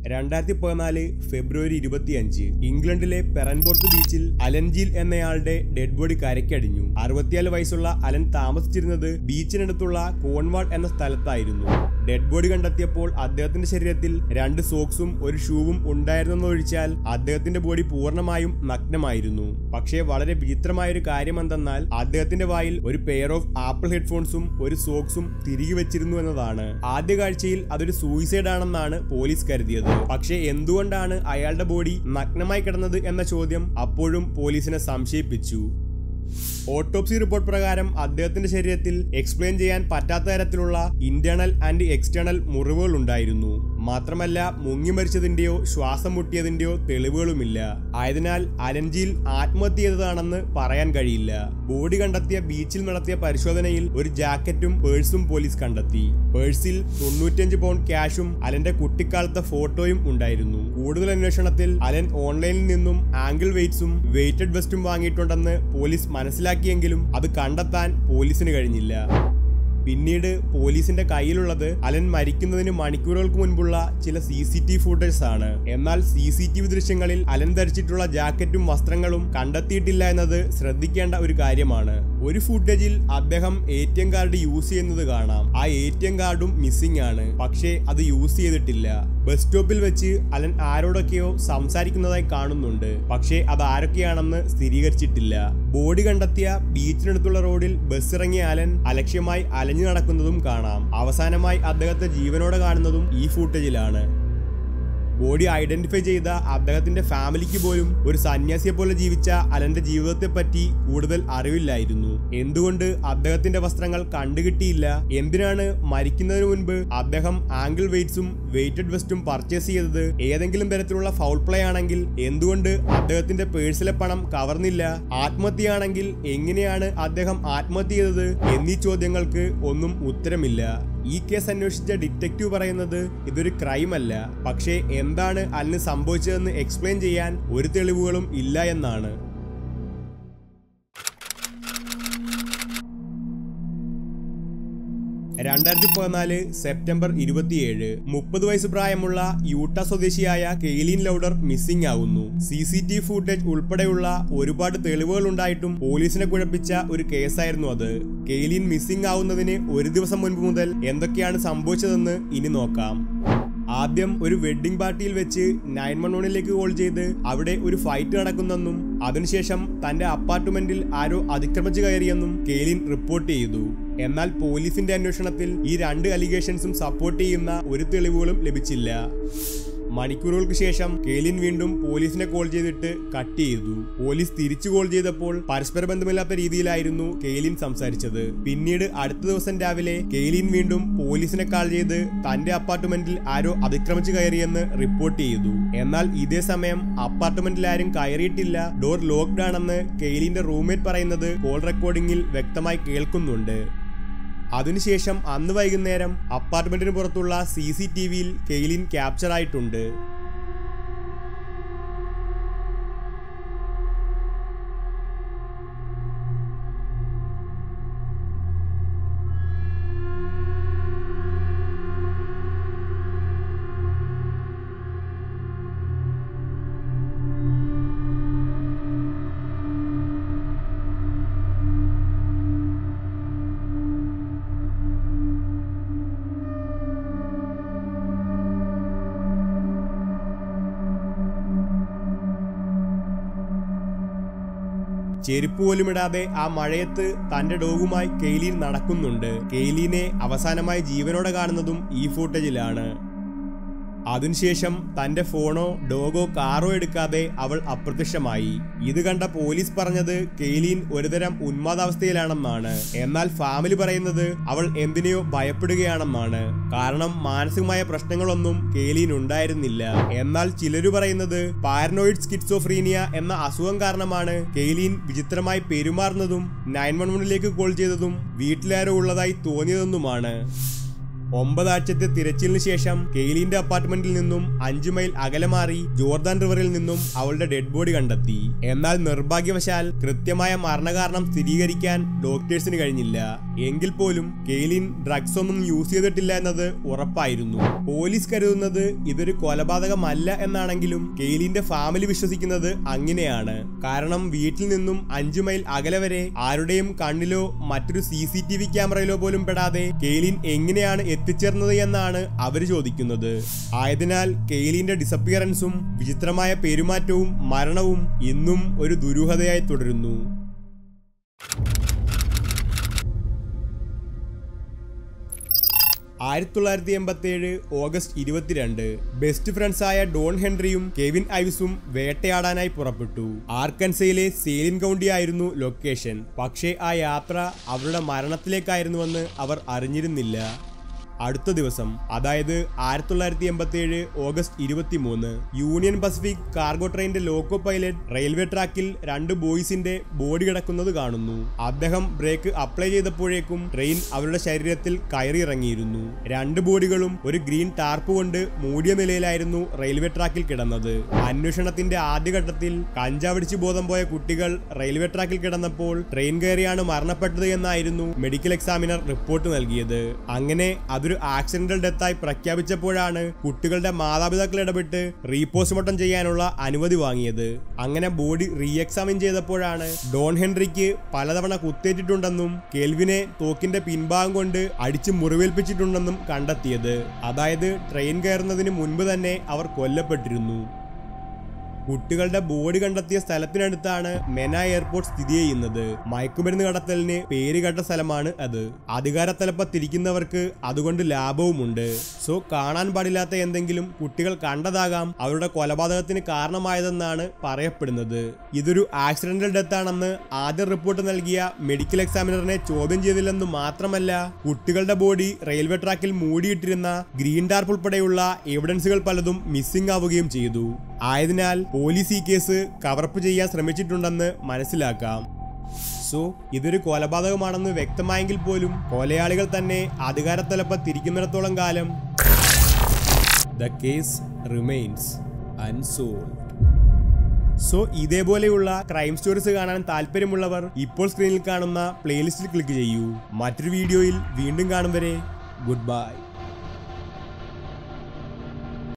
രണ്ടായിരത്തി പതിനാല് ഫെബ്രുവരി ഇരുപത്തിയഞ്ച് ഇംഗ്ലണ്ടിലെ പെറൻബോർത്ത് ബീച്ചിൽ അലൻജീൽ എന്നയാളുടെ ഡെഡ് ബോഡി കരയ്ക്കടിഞ്ഞു അറുപത്തിയാല് വയസ്സുള്ള അലൻ താമസിച്ചിരുന്നത് ബീച്ചിനടുത്തുള്ള കോൺവാൾ എന്ന സ്ഥലത്തായിരുന്നു ഡെഡ് ബോഡി കണ്ടെത്തിയപ്പോൾ അദ്ദേഹത്തിന്റെ ശരീരത്തിൽ രണ്ട് സോക്സും ഒരു ഷൂവും ഉണ്ടായിരുന്നെന്നൊഴിച്ചാൽ അദ്ദേഹത്തിന്റെ ബോഡി പൂർണ്ണമായും നഗ്നമായിരുന്നു പക്ഷേ വളരെ വിചിത്രമായ ഒരു കാര്യം എന്തെന്നാൽ അദ്ദേഹത്തിന്റെ വായിൽ ഒരു പെയർ ഓഫ് ആപ്പിൾ ഹെഡ്ഫോൺസും ഒരു സോക്സും തിരികെ വെച്ചിരുന്നു എന്നതാണ് ആദ്യ കാഴ്ചയിൽ അതൊരു സൂയിസൈഡ് ആണെന്നാണ് പോലീസ് കരുതിയത് പക്ഷേ എന്തുകൊണ്ടാണ് അയാളുടെ ബോഡി നഗ്നമായി കിടന്നത് എന്ന ചോദ്യം അപ്പോഴും പോലീസിനെ സംശയിപ്പിച്ചു ഓട്ടോപ്സി റിപ്പോർട്ട് പ്രകാരം അദ്ദേഹത്തിന്റെ ശരീരത്തിൽ എക്സ്പ്ലെയിൻ ചെയ്യാൻ പറ്റാത്ത തരത്തിലുള്ള ഇന്റേണൽ ആൻഡ് എക്സ്റ്റേണൽ മുറിവുകൾ ഉണ്ടായിരുന്നു മാത്രമല്ല മുങ്ങി മരിച്ചതിന്റെയോ ശ്വാസം മുട്ടിയതിന്റെയോ തെളിവുകളുമില്ല ആയതിനാൽ അലൻജിയിൽ ആത്മഹത്യ ചെയ്തതാണെന്ന് പറയാൻ കഴിയില്ല ബോഡി കണ്ടെത്തിയ ബീച്ചിൽ നടത്തിയ പരിശോധനയിൽ ഒരു ജാക്കറ്റും പേഴ്സും പോലീസ് കണ്ടെത്തി പേഴ്സിൽ തൊണ്ണൂറ്റിയഞ്ച് പൗണ്ട് ക്യാഷും അലന്റെ കുട്ടിക്കാലത്തെ ഫോട്ടോയും ഉണ്ടായിരുന്നു കൂടുതൽ അന്വേഷണത്തിൽ അലൻ ഓൺലൈനിൽ നിന്നും ആംഗിൾ വെയ്റ്റ്സും വെയ്റ്റഡ് വെസ്റ്റും വാങ്ങിയിട്ടുണ്ടെന്ന് പോലീസ് മനസ്സിലാക്കിയെങ്കിലും അത് കണ്ടെത്താൻ പോലീസിന് കഴിഞ്ഞില്ല പിന്നീട് പോലീസിന്റെ കയ്യിലുള്ളത് അലൻ മരിക്കുന്നതിന് മണിക്കൂറുകൾക്ക് മുൻപുള്ള ചില സി സി ടി ഫുട്ടേജ് ആണ് എന്നാൽ സി സി ടി വി ദൃശ്യങ്ങളിൽ അലൻ ധരിച്ചിട്ടുള്ള ജാക്കറ്റും വസ്ത്രങ്ങളും കണ്ടെത്തിയിട്ടില്ല എന്നത് ശ്രദ്ധിക്കേണ്ട ഒരു കാര്യമാണ് ഒരു ഫുട്ടേജിൽ അദ്ദേഹം A T M card use ചെയ്യുന്നത് കാണാം ആ എ ടി എം കാർഡും മിസ്സിംഗ് ആണ് പക്ഷേ അത് യൂസ് ചെയ്തിട്ടില്ല ബസ് സ്റ്റോപ്പിൽ വെച്ച് അലൻ ആരോടൊക്കെയോ സംസാരിക്കുന്നതായി കാണുന്നുണ്ട് പക്ഷേ അത് ആരൊക്കെയാണെന്ന് സ്ഥിരീകരിച്ചിട്ടില്ല ബോഡി കണ്ടെത്തിയ ബീച്ചിനടുത്തുള്ള റോഡിൽ ബസ് ഇറങ്ങിയ അലൻ അലക്ഷ്യമായി അലഞ്ഞു നടക്കുന്നതും കാണാം അവസാനമായി അദ്ദേഹത്തെ ജീവനോടെ കാണുന്നതും ഈ ഫൂട്ടേജിലാണ് ബോഡി ഐഡന്റിഫൈ ചെയ്ത അദ്ദേഹത്തിന്റെ ഫാമിലിക്ക് പോലും ഒരു സന്യാസിയെ പോലെ ജീവിച്ച അലന്റെ ജീവിതത്തെ പറ്റി കൂടുതൽ അറിവില്ലായിരുന്നു എന്തുകൊണ്ട് അദ്ദേഹത്തിന്റെ വസ്ത്രങ്ങൾ കണ്ടുകിട്ടിയില്ല എന്തിനാണ് മരിക്കുന്നതിന് മുൻപ് അദ്ദേഹം ആംഗിൾ വെയ്റ്റ്സും വെയ്റ്റഡ് വെസ്റ്റും പർച്ചേസ് ചെയ്തത് ഏതെങ്കിലും തരത്തിലുള്ള ഫൗൾ പ്ലേ ആണെങ്കിൽ എന്തുകൊണ്ട് അദ്ദേഹത്തിന്റെ പേഴ്സിലെ പണം കവർന്നില്ല ആത്മഹത്യയാണെങ്കിൽ എങ്ങനെയാണ് അദ്ദേഹം ആത്മഹത്യ ചെയ്തത് എന്നീ ചോദ്യങ്ങൾക്ക് ഒന്നും ഉത്തരമില്ല ഈ കേസ് അന്വേഷിച്ച ഡിറ്റക്റ്റീവ് പറയുന്നത് ഇതൊരു ക്രൈം അല്ല പക്ഷേ എന്താണ് അലിന് സംഭവിച്ചതെന്ന് എക്സ്പ്ലെയിൻ ചെയ്യാൻ ഒരു തെളിവുകളും ഇല്ല എന്നാണ് രണ്ടായിരത്തി പതിനാല് സെപ്റ്റംബർ ഇരുപത്തിയേഴ് മുപ്പത് വയസ്സ് പ്രായമുള്ള യൂട്ട സ്വദേശിയായ കെയ്ലീൻ ലൗഡർ മിസ്സിംഗ് ആവുന്നു സി സി ടി ഫുട്ടേജ് ഉൾപ്പെടെയുള്ള ഒരുപാട് തെളിവുകൾ ഉണ്ടായിട്ടും പോലീസിനെ കുഴപ്പിച്ച ഒരു കേസായിരുന്നു അത് കെയ്ലീൻ മിസ്സിംഗ് ആവുന്നതിന് ഒരു ദിവസം മുൻപ് മുതൽ എന്തൊക്കെയാണ് സംഭവിച്ചതെന്ന് ഇനി നോക്കാം ആദ്യം ഒരു വെഡ്ഡിംഗ് പാർട്ടിയിൽ വെച്ച് നയൻ വൺ വണ്ണിലേക്ക് കോൾ ചെയ്ത് അവിടെ ഒരു ഫൈറ്റ് നടക്കുന്നെന്നും അതിനുശേഷം തന്റെ അപ്പാർട്ട്മെന്റിൽ ആരോ അതിക്രമിച്ചു കയറിയെന്നും കെയ്ലിൻ റിപ്പോർട്ട് ചെയ്തു എന്നാൽ പോലീസിന്റെ അന്വേഷണത്തിൽ ഈ രണ്ട് അലിഗേഷൻസും സപ്പോർട്ട് ചെയ്യുന്ന ഒരു തെളിവുകളും ലഭിച്ചില്ല മണിക്കൂറുകൾക്ക് ശേഷം കേലിൻ വീണ്ടും പോലീസിനെ കോൾ ചെയ്തിട്ട് കട്ട് ചെയ്തു പോലീസ് തിരിച്ചു കോൾ ചെയ്തപ്പോൾ പരസ്പര ബന്ധമില്ലാത്ത രീതിയിലായിരുന്നു കെയ്ലിൻ സംസാരിച്ചത് പിന്നീട് അടുത്ത ദിവസം രാവിലെ കെയ്ലിൻ വീണ്ടും പോലീസിനെ കാൾ ചെയ്ത് തന്റെ അപ്പാർട്ട്മെന്റിൽ ആരോ അതിക്രമിച്ചു കയറിയെന്ന് റിപ്പോർട്ട് ചെയ്തു എന്നാൽ ഇതേ സമയം അപ്പാർട്ട്മെന്റിൽ ആരും കയറിയിട്ടില്ല ഡോർ ലോക്ക്ഡ് ആണെന്ന് കെയ്ലിന്റെ റൂംമേറ്റ് പറയുന്നത് കോൾ റെക്കോർഡിംഗിൽ വ്യക്തമായി കേൾക്കുന്നുണ്ട് അതിനുശേഷം അന്ന് വൈകുന്നേരം അപ്പാർട്ട്മെന്റിന് പുറത്തുള്ള സി സി ടി വിയിൽ കെയ്ലിൻ ക്യാപ്ചർ ആയിട്ടുണ്ട് ചെരുപ്പ് പോലും ഇടാതെ ആ മഴയത്ത് തന്റെ ഡോഗുമായി കെയ്ലീൻ നടക്കുന്നുണ്ട് കെയ്ലീനെ അവസാനമായി ജീവനോടെ കാണുന്നതും ഈ ഫൂട്ടേജിലാണ് അതിനുശേഷം തന്റെ ഫോണോ ഡോഗോ കാറോ എടുക്കാതെ അവൾ അപ്രത്യക്ഷമായി ഇത് കണ്ട പോലീസ് പറഞ്ഞത് കെയ്ലീൻ ഒരുതരം ഉന്മാദാവസ്ഥയിലാണെന്നാണ് എന്നാൽ ഫാമിലി പറയുന്നത് അവൾ എന്തിനെയോ ഭയപ്പെടുകയാണെന്നാണ് കാരണം മാനസികമായ പ്രശ്നങ്ങളൊന്നും കെയ്ലീൻ ഉണ്ടായിരുന്നില്ല എന്നാൽ ചിലരു പറയുന്നത് പാരനോയിഡ് സ്കിറ്റ്സോഫ്രീനിയ എന്ന അസുഖം കാരണമാണ് കെയ്ലീൻ വിചിത്രമായി പെരുമാറുന്നതും നയൻ വൺ വണ്ണിലേക്ക് കോൾ ചെയ്തതും വീട്ടിലാരോ ഉള്ളതായി തോന്നിയതെന്നുമാണ് ഒമ്പതാഴ്ചത്തെ തിരച്ചിലിന് ശേഷം കെയ്ലിന്റെ അപ്പാർട്ട്മെന്റിൽ നിന്നും അഞ്ചു മൈൽ അകലെ മാറി ജോർദാൻ റിവറിൽ നിന്നും അവളുടെ ഡെഡ് ബോഡി കണ്ടെത്തി എന്നാൽ നിർഭാഗ്യവശാൽ കൃത്യമായ മരണകാരണം സ്ഥിരീകരിക്കാൻ ഡോക്ടേഴ്സിന് കഴിഞ്ഞില്ല എങ്കിൽ പോലും കെയ്ലിൻ ഡ്രഗ്സ് ഒന്നും യൂസ് ചെയ്തിട്ടില്ല എന്നത് ഉറപ്പായിരുന്നു പോലീസ് കരുതുന്നത് ഇതൊരു കൊലപാതകമല്ല എന്നാണെങ്കിലും കെയ്ലിന്റെ ഫാമിലി വിശ്വസിക്കുന്നത് അങ്ങനെയാണ് കാരണം വീട്ടിൽ നിന്നും അഞ്ചു മൈൽ അകലെ വരെ ആരുടെയും കണ്ണിലോ മറ്റൊരു സി സി ടി വി ക്യാമറയിലോ പോലും പെടാതെ കെയ്ലിൻ എങ്ങനെയാണ് എത്തിച്ചേർന്നത് എന്നാണ് അവര് ചോദിക്കുന്നത് ആയതിനാൽ കെയ്ലിന്റെ ഡിസപ്പിയറൻസും വിചിത്രമായ പെരുമാറ്റവും മരണവും ഇന്നും ഒരു ദുരൂഹതയായി തുടരുന്നു ആയിരത്തി തൊള്ളായിരത്തി എൺപത്തി ഏഴ് ഓഗസ്റ്റ് ഇരുപത്തിരണ്ട് ബെസ്റ്റ് ഫ്രണ്ട്സായ ഡോൺ ഹെൻറിയും കെവിൻ ഐവ്സും വേട്ടയാടാനായി പുറപ്പെട്ടു ആർക്കൻസയിലെ സേലിൻ കൗണ്ടി ആയിരുന്നു ലൊക്കേഷൻ പക്ഷേ ആ യാത്ര അവരുടെ മരണത്തിലേക്കായിരുന്നുവെന്ന് അവർ അറിഞ്ഞിരുന്നില്ല അടുത്ത ദിവസം അതായത് ആയിരത്തി തൊള്ളായിരത്തി എൺപത്തി ഏഴ് ഓഗസ്റ്റ് ഇരുപത്തി മൂന്ന് യൂണിയൻ പസഫിക് കാർഗോ ട്രെയിനിന്റെ ലോക്കോ പൈലറ്റ് റെയിൽവേ ട്രാക്കിൽ രണ്ട് ബോയ്സിന്റെ ബോഡി കിടക്കുന്നത് കാണുന്നു അദ്ദേഹം ബ്രേക്ക് അപ്ലൈ ചെയ്തപ്പോഴേക്കും ട്രെയിൻ അവരുടെ ശരീരത്തിൽ കയറി ഇറങ്ങിയിരുന്നു രണ്ട് ബോഡികളും ഒരു ഗ്രീൻ ടാർപ്പ് കൊണ്ട് മൂടിയ നിലയിലായിരുന്നു റെയിൽവേ ട്രാക്കിൽ കിടന്നത് അന്വേഷണത്തിന്റെ ആദ്യഘട്ടത്തിൽ കഞ്ചാവടിച്ച് ബോധം പോയ കുട്ടികൾ റെയിൽവേ ട്രാക്കിൽ കിടന്നപ്പോൾ ട്രെയിൻ കയറിയാണ് മരണപ്പെട്ടത് എന്നായിരുന്നു മെഡിക്കൽ എക്സാമിനർ റിപ്പോർട്ട് നൽകിയത് അങ്ങനെ അതൊരു ആക്സിഡന്റൽ ഡെത്തായി പ്രഖ്യാപിച്ചപ്പോഴാണ് കുട്ടികളുടെ മാതാപിതാക്കൾ ഇടപെട്ട് റീപോസ്റ്റ്മോർട്ടം ചെയ്യാനുള്ള അനുമതി വാങ്ങിയത് അങ്ങനെ ബോഡി റീ എക്സാമിൻ ചെയ്തപ്പോഴാണ് ഡോൺ ഹെൻറിക്ക് പലതവണ കുത്തേറ്റിട്ടുണ്ടെന്നും കെൽവിനെ തോക്കിന്റെ പിൻഭാഗം കൊണ്ട് അടിച്ച് മുറിവേൽപ്പിച്ചിട്ടുണ്ടെന്നും കണ്ടെത്തിയത് അതായത് ട്രെയിൻ കയറുന്നതിന് മുൻപ് തന്നെ അവർ കൊല്ലപ്പെട്ടിരുന്നു കുട്ടികളുടെ ബോഡി കണ്ടെത്തിയ സ്ഥലത്തിനടുത്താണ് മെന എയർപോർട്ട് സ്ഥിതി ചെയ്യുന്നത് മയക്കുമരുന്ന് കടത്തലിന് പേരുകേട്ട സ്ഥലമാണ് അത് അധികാരത്തലപ്പത്തിരിക്കുന്നവർക്ക് അതുകൊണ്ട് ലാഭവുമുണ്ട് സോ കാണാൻ പാടില്ലാത്ത എന്തെങ്കിലും കുട്ടികൾ കണ്ടതാകാം അവരുടെ കൊലപാതകത്തിന് കാരണമായതെന്നാണ് പറയപ്പെടുന്നത് ഇതൊരു ആക്സിഡന്റൽ ഡെത്ത് ആണെന്ന് ആദ്യ റിപ്പോർട്ട് നൽകിയ മെഡിക്കൽ എക്സാമിനറിനെ ചോദ്യം ചെയ്തില്ലെന്ന് മാത്രമല്ല കുട്ടികളുടെ ബോഡി റെയിൽവേ ട്രാക്കിൽ മൂടിയിട്ടിരുന്ന ഗ്രീൻ ടാർപ്പ് ഉൾപ്പെടെയുള്ള എവിഡൻസുകൾ പലതും മിസ്സിംഗ് ആവുകയും ചെയ്തു ആയതിനാൽ പോലീസ് ഈ കേസ് കവറപ്പ് ചെയ്യാൻ ശ്രമിച്ചിട്ടുണ്ടെന്ന് മനസ്സിലാക്കാം സോ ഇതൊരു കൊലപാതകമാണെന്ന് വ്യക്തമായെങ്കിൽ പോലും കൊലയാളികൾ തന്നെ അധികാരത്തലപ്പത്തിരിക്കുന്നിടത്തോളം കാലം the case remains unsolved so ഇതേപോലെയുള്ള ക്രൈം സ്റ്റോറീസ് കാണാൻ താല്പര്യമുള്ളവർ ഇപ്പോൾ സ്ക്രീനിൽ കാണുന്ന പ്ലേലിസ്റ്റിൽ ക്ലിക്ക് ചെയ്യൂ മറ്റൊരു വീഡിയോയിൽ വീണ്ടും കാണും വരെ ഗുഡ് ബൈ